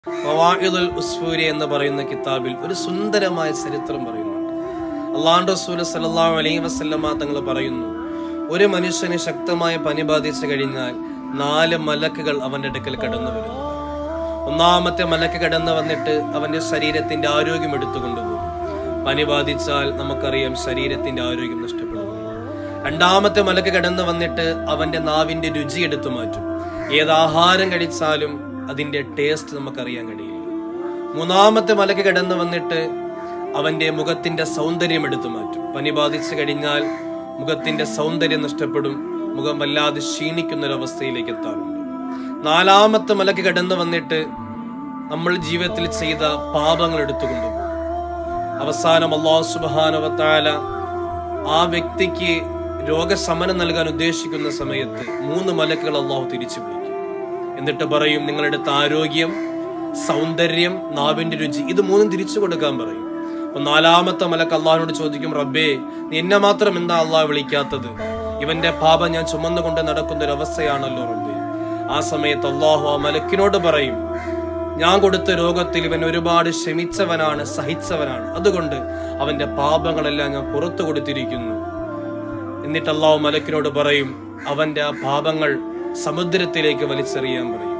മവാഇദുൽ ഉസ്ഫൂരി എന്ന് പറയുന്ന കിതാബിൽ ഒരു സുന്ദരമായ ചരിത്രം പറയുന്നുണ്ട് അള്ളാഹു റസൂൽ സല്ലല്ലാഹു അലൈഹി വസല്ലമ തങ്ങൾ പറയുന്നു ഒരു മനുഷ്യന് ശക്തമായ പനി ബാധിച്ചു കഴിഞ്ഞാൽ നാല് മലക്കുകൾ അവന്റെ അടുക്കൽ കടന്നു വരുന്നു ഒന്നാമത്തെ മലക്ക് കടന്നു വന്നിട്ട് അവന്റെ ശരീരത്തിന്റെ ആരോഗ്യം എടുത്തുകൊണ്ടുപോകും പനി ബാധിച്ചാൽ നമുക്കറിയാം ശരീരത്തിന്റെ ആരോഗ്യം നഷ്ടപ്പെടുന്നു രണ്ടാമത്തെ മലക്ക് കടന്നു വന്നിട്ട് അവന്റെ നാവിന്റെ രുചി എടുത്തു മാറ്റും ഏത് ആഹാരം കഴിച്ചാലും അതിന്റെ ടേസ്റ്റ് നമുക്കറിയാൻ കഴിയില്ല മൂന്നാമത്തെ മലക്ക് കടന്നു വന്നിട്ട് അവന്റെ മുഖത്തിന്റെ സൗന്ദര്യം എടുത്തു മാറ്റും പനി ബാധിച്ചു കഴിഞ്ഞാൽ മുഖത്തിന്റെ സൗന്ദര്യം നഷ്ടപ്പെടും മുഖം വല്ലാതെ ക്ഷീണിക്കുന്ന ഒരു അവസ്ഥയിലേക്ക് എത്താറുണ്ട് നാലാമത്തെ മലക്ക് കടന്നു വന്നിട്ട് നമ്മൾ ജീവിതത്തിൽ ചെയ്ത പാപങ്ങൾ എടുത്തുകൊണ്ടുപോകും അവസാനം അള്ളാഹു സുബാനവത്താല ആ വ്യക്തിക്ക് രോഗശമനം നൽകാൻ ഉദ്ദേശിക്കുന്ന സമയത്ത് മൂന്ന് മലക്കുകൾ അള്ളാഹു തിരിച്ചു വിളിക്കും എന്നിട്ട് പറയും നിങ്ങളുടെ അടുത്ത് ആരോഗ്യം സൗന്ദര്യം നാവിന്റെ രുചി ഇത് മൂന്നും തിരിച്ചു കൊടുക്കാൻ പറയും അപ്പൊ നാലാമത്തെ മലക്ക് അള്ളാഹിനോട് ചോദിക്കും റബ്ബേ നീ എന്നെ മാത്രം എന്താ അള്ളാഹ് വിളിക്കാത്തത് ഇവന്റെ പാപം ഞാൻ ചുമന്നുകൊണ്ട് നടക്കുന്ന ഒരു അവസ്ഥയാണല്ലോ റബ്ബേ ആ സമയത്ത് അള്ളാഹു ആ മലക്കിനോട് പറയും ഞാൻ കൊടുത്ത രോഗത്തിൽ ഇവൻ ഒരുപാട് ക്ഷമിച്ചവനാണ് സഹിച്ചവനാണ് അതുകൊണ്ട് അവന്റെ പാപങ്ങളെല്ലാം ഞാൻ പുറത്തു കൊടുത്തിരിക്കുന്നു എന്നിട്ട് അള്ളാഹു മലക്കിനോട് പറയും അവന്റെ ആ പാപങ്ങൾ സമുദ്രത്തിലേക്ക് വലിച്ചെറിയാൻ പറയും